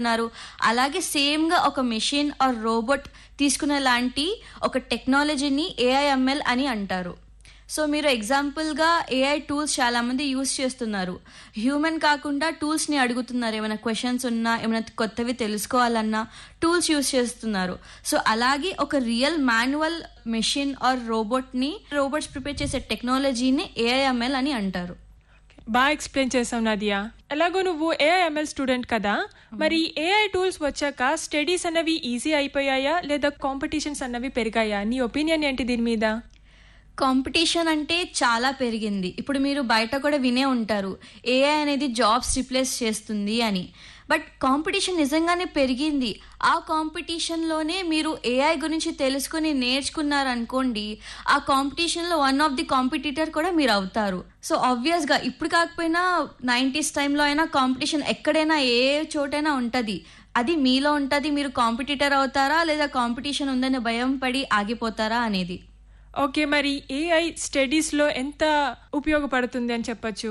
తీసుకుంటున్నారు అలాగే సేమ్గా ఒక మెషిన్ ఆర్ రోబోట్ తీసుకునే లాంటి ఒక టెక్నాలజీని ఏఐఎంఎల్ అని అంటారు సో మీరు ఎగ్జాంపుల్గా ఏఐ టూల్స్ చాలా మంది యూస్ చేస్తున్నారు హ్యూమన్ కాకుండా టూల్స్ని అడుగుతున్నారు ఏమైనా క్వశ్చన్స్ ఉన్నా ఏమైనా కొత్తవి తెలుసుకోవాలన్నా టూల్స్ యూస్ చేస్తున్నారు సో అలాగే ఒక రియల్ మాన్యువల్ మెషిన్ ఆర్ రోబోట్ని రోబోట్స్ ప్రిపేర్ చేసే టెక్నాలజీని ఏఐఎంఎల్ అని అంటారు బాగా ఎక్స్ప్లెయిన్ చేసావు నదియా ఎలాగో నువ్వు ఏఐఎంఎల్ స్టూడెంట్ కదా మరి ఏఐ టూల్స్ వచ్చాక స్టడీస్ అన్నవి ఈజీ అయిపోయాయా లేదా కాంపిటీషన్స్ అన్నవి పెరిగాయా నీ ఒపీనియన్ ఏంటి దీని మీద కాంపిటీషన్ అంటే చాలా పెరిగింది ఇప్పుడు మీరు బయట కూడా వినే ఉంటారు ఏఐ అనేది జాబ్స్ రిప్లేస్ చేస్తుంది అని బట్ కాంపిటీషన్ నిజంగానే పెరిగింది ఆ కాంపిటీషన్లోనే మీరు ఏఐ గురించి తెలుసుకుని నేర్చుకున్నారనుకోండి ఆ కాంపిటీషన్లో వన్ ఆఫ్ ది కాంపిటీటర్ కూడా మీరు అవుతారు సో ఆబ్వియస్గా ఇప్పుడు కాకపోయినా నైంటీస్ టైంలో అయినా కాంపిటీషన్ ఎక్కడైనా ఏ చోటైనా ఉంటుంది అది మీలో ఉంటుంది మీరు కాంపిటీటర్ అవుతారా లేదా కాంపిటీషన్ ఉందని భయం పడి ఆగిపోతారా అనేది ఓకే మరి ఏఐ స్టడీస్లో ఎంత ఉపయోగపడుతుంది అని చెప్పొచ్చు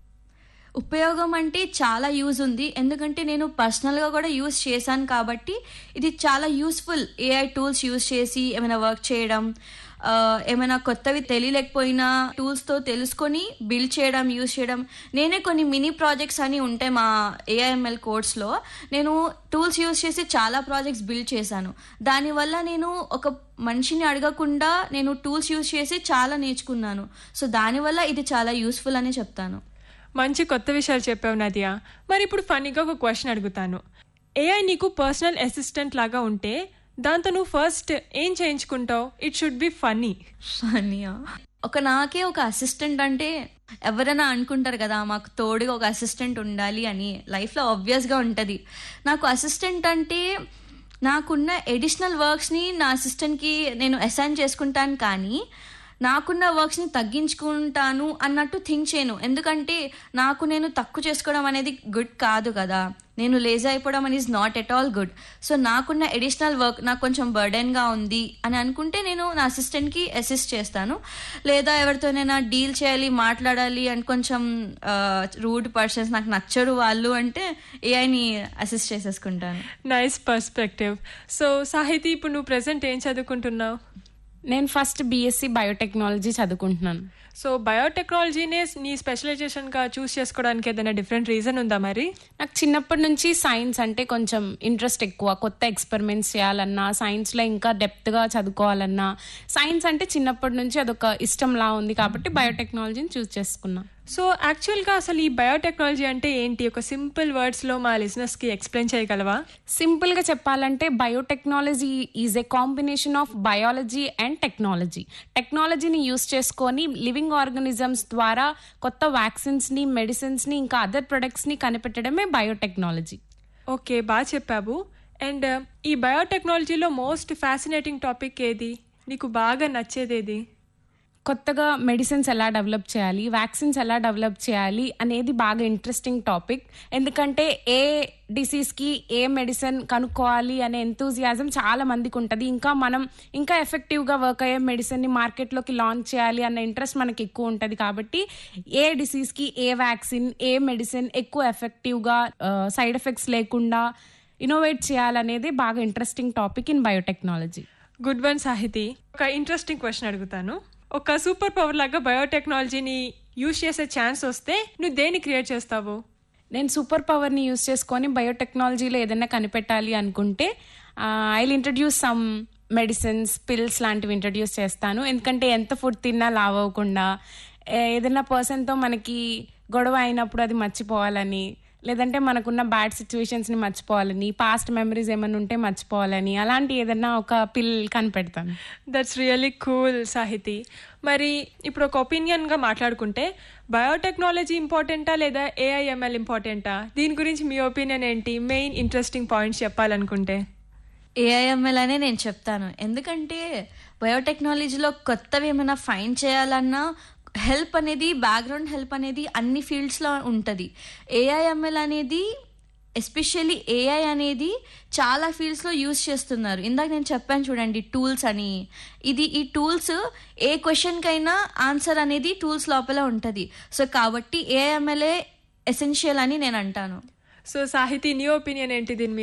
ఉపయోగం అంటే చాలా యూజ్ ఉంది ఎందుకంటే నేను పర్సనల్గా కూడా యూజ్ చేశాను కాబట్టి ఇది చాలా యూస్ఫుల్ ఏఐ టూల్స్ యూజ్ చేసి ఏమైనా వర్క్ చేయడం ఆ, ఏమైనా కొత్తవి తెలియలేకపోయినా టూల్స్తో తెలుసుకొని బిల్డ్ చేయడం యూజ్ చేయడం నేనే కొన్ని మినీ ప్రాజెక్ట్స్ అని ఉంటాయి మా ఏఐఎంఎల్ కోర్స్లో నేను టూల్స్ యూజ్ చేసి చాలా ప్రాజెక్ట్స్ బిల్డ్ చేశాను దానివల్ల నేను ఒక మనిషిని అడగకుండా నేను టూల్స్ యూజ్ చేసి చాలా నేర్చుకున్నాను సో దానివల్ల ఇది చాలా యూస్ఫుల్ అని చెప్తాను మంచి కొత్త విషయాలు చెప్పావు నదియా మరి ఇప్పుడు ఫన్నీగా ఒక క్వశ్చన్ అడుగుతాను ఏఐ నీకు పర్సనల్ అసిస్టెంట్ లాగా ఉంటే దాంతో నువ్వు ఫస్ట్ ఏం చేయించుకుంటావు ఇట్ షుడ్ బి ఫన్నీ ఫనియా ఒక నాకే ఒక అసిస్టెంట్ అంటే ఎవరైనా అనుకుంటారు కదా మాకు తోడుగా ఒక అసిస్టెంట్ ఉండాలి అని లైఫ్లో ఆబ్వియస్గా ఉంటుంది నాకు అసిస్టెంట్ అంటే నాకున్న ఎడిషనల్ వర్క్స్ని నా అసిస్టెంట్కి నేను అసైన్ చేసుకుంటాను కానీ నాకున్న వర్క్స్ని తగ్గించుకుంటాను అన్నట్టు థింక్ చేయను ఎందుకంటే నాకు నేను తక్కువ చేసుకోవడం అనేది గుడ్ కాదు కదా నేను లేజీ అయిపోవడం అనేది not at all good so నాకున్న ఎడిషనల్ వర్క్ నాకు కొంచెం బర్డెన్గా ఉంది అని అనుకుంటే నేను నా అసిస్టెంట్కి అసిస్ట్ చేస్తాను లేదా ఎవరితోనైనా డీల్ చేయాలి మాట్లాడాలి అని కొంచెం రూడ్ పర్సన్స్ నాకు నచ్చరు వాళ్ళు అంటే ఏఐని అసిస్ట్ చేసేసుకుంటాను నైస్ పర్స్పెక్టివ్ సో సాహితీ ఇప్పుడు నువ్వు ప్రెసెంట్ ఏం చదువుకుంటున్నావు నేను ఫస్ట్ బీఎస్సీ బయోటెక్నాలజీ చదువుకుంటున్నాను సో బయోటెక్నాలజీనే నీ స్పెషలైజేషన్గా చూస్ చేసుకోవడానికి ఏదైనా డిఫరెంట్ రీజన్ ఉందా మరి నాకు చిన్నప్పటి నుంచి సైన్స్ అంటే కొంచెం ఇంట్రెస్ట్ ఎక్కువ కొత్త ఎక్స్పెరిమెంట్స్ చేయాలన్నా సైన్స్లో ఇంకా డెప్త్గా చదువుకోవాలన్నా సైన్స్ అంటే చిన్నప్పటి నుంచి అదొక ఇష్టంలా ఉంది కాబట్టి బయోటెక్నాలజీని చూస్ చేసుకున్నా సో యాక్చువల్గా అసలు ఈ బయోటెక్నాలజీ అంటే ఏంటి ఒక సింపుల్ వర్డ్స్లో మా లిజినెస్కి ఎక్స్ప్లెయిన్ చేయగలవా సింపుల్గా చెప్పాలంటే biotechnology is a combination of biology and technology టెక్నాలజీని యూస్ చేసుకొని లివింగ్ ఆర్గనిజమ్స్ ద్వారా కొత్త వ్యాక్సిన్స్ని మెడిసిన్స్ని ఇంకా అదర్ ప్రొడక్ట్స్ని కనిపెట్టడమే బయోటెక్నాలజీ ఓకే బాగా చెప్పావు అండ్ ఈ బయోటెక్నాలజీలో మోస్ట్ ఫ్యాసినేటింగ్ టాపిక్ ఏది నీకు బాగా నచ్చేది ఏది కొత్తగా మెడిసిన్స్ ఎలా డెవలప్ చేయాలి వ్యాక్సిన్స్ ఎలా డెవలప్ చేయాలి అనేది బాగా ఇంట్రెస్టింగ్ టాపిక్ ఎందుకంటే ఏ డిసీజ్కి ఏ మెడిసిన్ కనుక్కోవాలి అనే ఎంతూజియాజం చాలా మందికి ఉంటుంది ఇంకా మనం ఇంకా ఎఫెక్టివ్గా వర్క్ అయ్యే మెడిసిన్ని మార్కెట్లోకి లాంచ్ చేయాలి అన్న ఇంట్రెస్ట్ మనకి ఎక్కువ ఉంటుంది కాబట్టి ఏ డిసీజ్కి ఏ వ్యాక్సిన్ ఏ మెడిసిన్ ఎక్కువ ఎఫెక్టివ్గా సైడ్ ఎఫెక్ట్స్ లేకుండా ఇన్నోవేట్ చేయాలనేది బాగా interesting topic in biotechnology good one Sahithi ఒక ఇంట్రెస్టింగ్ క్వశ్చన్ అడుగుతాను ఒక సూపర్ పవర్ లాగా బయోటెక్నాలజీని యూజ్ చేసే ఛాన్స్ వస్తే నువ్వు దేన్ని క్రియేట్ చేస్తావు నేను సూపర్ పవర్ని యూస్ చేసుకొని బయోటెక్నాలజీలో ఏదైనా కనిపెట్టాలి అనుకుంటే I introduce some medicines pills లాంటివి ఇంట్రడ్యూస్ చేస్తాను ఎందుకంటే ఎంత ఫుడ్ తిన్నా లావ్ అవ్వకుండా ఏ- ఏదైనా పర్సన్తో మనకి గొడవ అయినప్పుడు అది మర్చిపోవాలని లేదంటే మనకున్న బ్యాడ్ సిచ్యువేషన్స్ని మర్చిపోవాలని పాస్ట్ మెమరీస్ ఏమైనా ఉంటే మర్చిపోవాలని అలాంటి ఏదైనా ఒక పిల్ కనిపెడతాను దట్స్ రియలీ కూల్ సాహితి మరి ఇప్పుడు ఒక ఒపీనియన్గా మాట్లాడుకుంటే బయోటెక్నాలజీ ఇంపార్టెంటా లేదా ఏఐఎంఎల్ ఇంపార్టెంటా దీని గురించి మీ ఒపీనియన్ ఏంటి మెయిన్ ఇంట్రెస్టింగ్ పాయింట్స్ చెప్పాలనుకుంటే ఏఐఎంఎల్ అనే నేను చెప్తాను ఎందుకంటే బయోటెక్నాలజీలో కొత్తవి ఏమైనా ఫైండ్ చేయాలన్నా హెల్ప్ అనేది బ్యాక్గ్రౌండ్ హెల్ప్ అనేది అన్ని ఫీల్డ్స్లో ఉంటుంది ఏఐఎంఎల్ అనేది ఎస్పెషల్లీ ఏఐ అనేది చాలా ఫీల్డ్స్లో యూస్ చేస్తున్నారు ఇందాక నేను చెప్పాను చూడండి టూల్స్ అని ఇది ఈ టూల్స్ ఏ క్వశ్చన్కైనా ఆన్సర్ అనేది టూల్స్ లోపల ఉంటుంది సో కాబట్టి ఏఐఎంఎల్ఏ ఎసెన్షియల్ అని నేను అంటాను సో సాహితి నీ ఒపీనియన్ ఏంటి దీని మీద